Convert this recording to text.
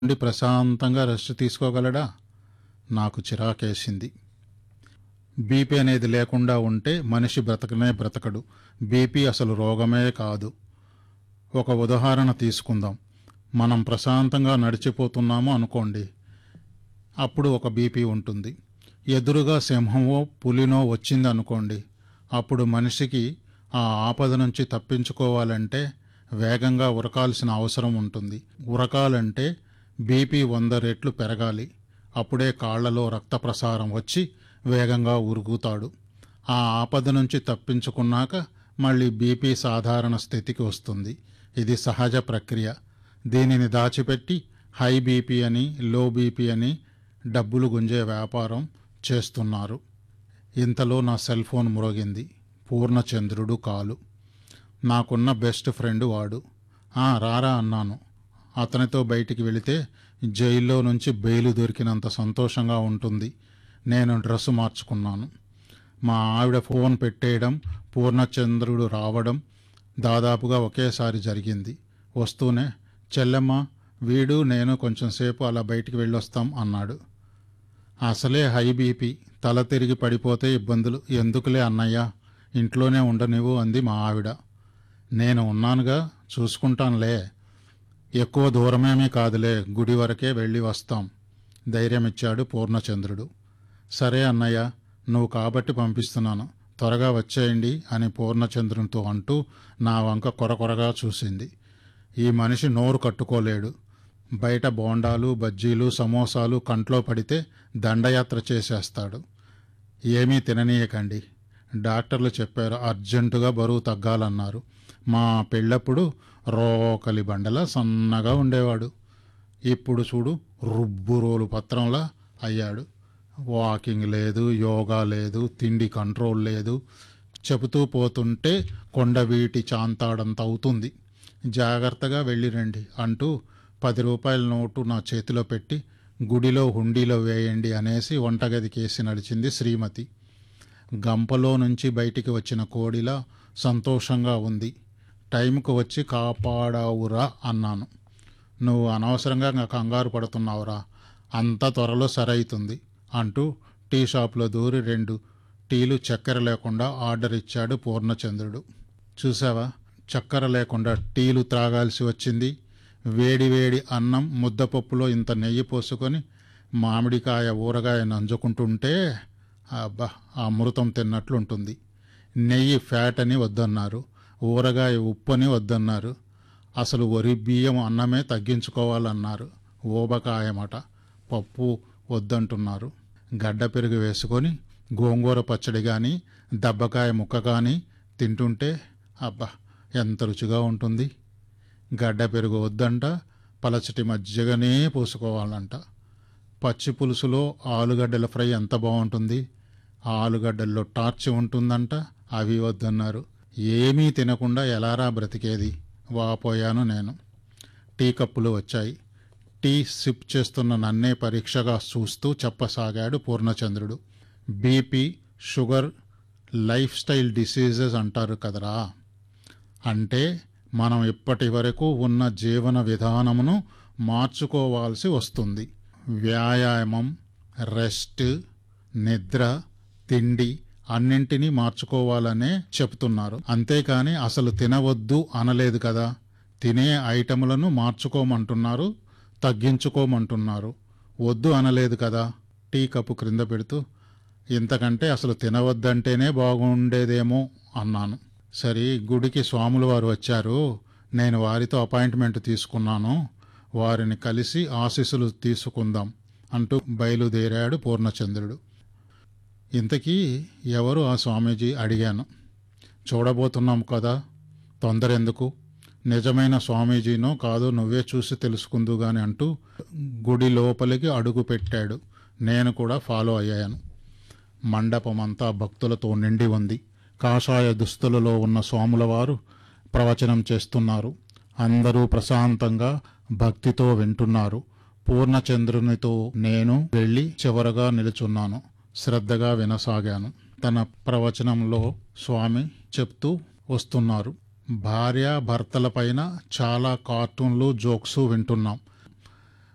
ఉండి ప్రశాంతంగా రెస్ట్ తీసుకోగలడా నాకు చిరాకేసింది బీపీ అనేది లేకుండా ఉంటే మనిషి బ్రతకనే బ్రతకడు బీపీ అసలు రోగమే కాదు ఒక ఉదాహరణ తీసుకుందాం మనం ప్రశాంతంగా నడిచిపోతున్నాము అనుకోండి అప్పుడు ఒక బీపీ ఉంటుంది ఎదురుగా సింహమో పులినో వచ్చింది అనుకోండి అప్పుడు మనిషికి ఆ ఆపద నుంచి తప్పించుకోవాలంటే వేగంగా ఉరకాల్సిన అవసరం ఉంటుంది ఉరకాలంటే బీపీ వంద రెట్లు పెరగాలి అప్పుడే కాళ్లలో రక్త ప్రసారం వచ్చి వేగంగా ఉరుగుతాడు ఆ ఆపద నుంచి తప్పించుకున్నాక మళ్ళీ బీపీ సాధారణ స్థితికి వస్తుంది ఇది సహజ ప్రక్రియ దీనిని దాచిపెట్టి హై బీపీ అని లో బీపీ అని డబ్బులు గుంజే వ్యాపారం చేస్తున్నారు ఇంతలో నా సెల్ ఫోన్ మ్రోగింది పూర్ణచంద్రుడు కాలు నాకున్న బెస్ట్ ఫ్రెండ్ వాడు "ఆ, రారా అన్నాను అతనితో బయటికి వెళితే జైల్లో నుంచి బెయిలు దొరికినంత సంతోషంగా ఉంటుంది నేను డ్రెస్సు మార్చుకున్నాను మా ఆవిడ ఫోన్ పెట్టేయడం పూర్ణచంద్రుడు రావడం దాదాపుగా ఒకేసారి జరిగింది వస్తూనే చెల్లెమ్మ వీడు నేను కొంచెం సేపు అలా బయటికి వెళ్ళొస్తాం అన్నాడు అసలే హై బీపీ తల తిరిగి పడిపోతే ఇబ్బందులు ఎందుకులే అన్నయ్య ఇంట్లోనే ఉండనివ్వు అంది మా ఆవిడ నేను ఉన్నానుగా చూసుకుంటానులే ఎక్కువ దూరమేమీ కాదులే గుడి వరకే వెళ్ళి వస్తాం ధైర్యం ఇచ్చాడు పూర్ణచంద్రుడు సరే అన్నయ్య నువ్వు కాబట్టి పంపిస్తున్నాను త్వరగా వచ్చేయండి అని పూర్ణచంద్రునితో అంటూ నా వంక కొరకొరగా చూసింది ఈ మనిషి నోరు కట్టుకోలేడు బయట బోండాలు బజ్జీలు సమోసాలు కంట్లో పడితే దండయాత్ర చేసేస్తాడు ఏమీ తిననీయకండి డాక్టర్లు చెప్పారు అర్జెంటుగా బరువు తగ్గాలన్నారు మా పెళ్ళప్పుడు రోకలి బండల సన్నగా ఉండేవాడు ఇప్పుడు చూడు రుబ్బు రోలు పత్రంలా అయ్యాడు వాకింగ్ లేదు యోగా లేదు తిండి కంట్రోల్ లేదు చెబుతూ పోతుంటే కొండవీటి చాంతాడంత అవుతుంది జాగ్రత్తగా వెళ్ళిరండి అంటూ పది రూపాయల నోటు నా చేతిలో పెట్టి గుడిలో హుండీలో వేయండి అనేసి వంటగదికేసి నడిచింది శ్రీమతి గంపలో నుంచి బయటికి వచ్చిన కోడిలా సంతోషంగా ఉంది టైంకు వచ్చి కాపాడావురా అన్నాను నువ్వు అనవసరంగా ఇంకా కంగారు పడుతున్నావురా అంత త్వరలో సరైతుంది అంటూ టీ షాప్లో దూరి రెండు టీలు చక్కెర లేకుండా ఆర్డర్ ఇచ్చాడు పూర్ణచంద్రుడు చూసావా చక్కెర లేకుండా టీలు త్రాగాల్సి వచ్చింది వేడి వేడి అన్నం ముద్దపప్పులో ఇంత నెయ్యి పోసుకొని మామిడికాయ ఊరగాయ నంజుకుంటుంటే అబ్బా ఆ అమృతం తిన్నట్లుంటుంది నెయ్యి ఫ్యాట్ అని వద్దన్నారు ఊరగాయ ఉప్పు అని వద్దన్నారు అసలు వరి బియ్యం అన్నమే తగ్గించుకోవాలన్నారు ఊబకాయమట పప్పు వద్దంటున్నారు గడ్డ పెరుగు వేసుకొని గోంగూర పచ్చడి కానీ దబ్బకాయ ముక్క కానీ తింటుంటే అబ్బా ఎంత రుచిగా ఉంటుంది గడ్డ పెరుగు వద్దంట పలచటి మజ్జిగనే పోసుకోవాలంట పచ్చి పులుసులో ఆలుగడ్డల ఫ్రై ఎంత బాగుంటుంది ఆలుగడ్డల్లో టార్చ్ ఉంటుందంట అవి వద్దన్నారు ఏమీ తినకుండా ఎలారా బ్రతికేది వాపోయాను నేను టీ కప్పులు వచ్చాయి టీ సిప్ చేస్తున్న నన్నే పరీక్షగా చూస్తూ చెప్పసాగాడు పూర్ణచంద్రుడు BP sugar lifestyle diseases అంటారు కదరా అంటే మనం ఇప్పటి వరకు ఉన్న జీవన విధానమును మార్చుకోవాల్సి వస్తుంది వ్యాయామం రెస్ట్ నిద్ర తిండి అన్నింటినీ మార్చుకోవాలనే చెప్తున్నారు అంతేకాని అసలు తినవద్దు అనలేదు కదా తినే ఐటములను మార్చుకోమంటున్నారు తగ్గించుకోమంటున్నారు వద్దు అనలేదు కదా టీ కప్పు క్రింద పెడుతూ ఇంతకంటే అసలు తినవద్దంటేనే బాగుండేదేమో అన్నాను సరే గుడికి స్వాములు వారు వచ్చారు నేను వారితో అపాయింట్మెంట్ తీసుకున్నాను వారిని కలిసి ఆశీస్సులు తీసుకుందాం అంటూ బయలుదేరాడు పూర్ణచంద్రుడు ఇంతకీ ఎవరు ఆ స్వామీజీ అడిగాను చూడబోతున్నాం కదా తొందర ఎందుకు నిజమైన స్వామీజీనో కాదో నువ్వే చూసి తెలుసుకుందు గాని అంటూ గుడి లోపలికి అడుగు పెట్టాడు నేను కూడా ఫాలో అయ్యాను మండపమంతా భక్తులతో నిండి ఉంది కాషాయ దుస్తులలో ఉన్న స్వాముల వారు ప్రవచనం చేస్తున్నారు అందరూ ప్రశాంతంగా భక్తితో వింటున్నారు పూర్ణచంద్రునితో నేను వెళ్ళి చివరగా నిలుచున్నాను శ్రద్ధగా వినసాగాను తన ప్రవచనంలో స్వామి చెప్తూ వస్తున్నారు భార్య భర్తల పైన చాలా కార్టూన్లు జోక్స్ వింటున్నాం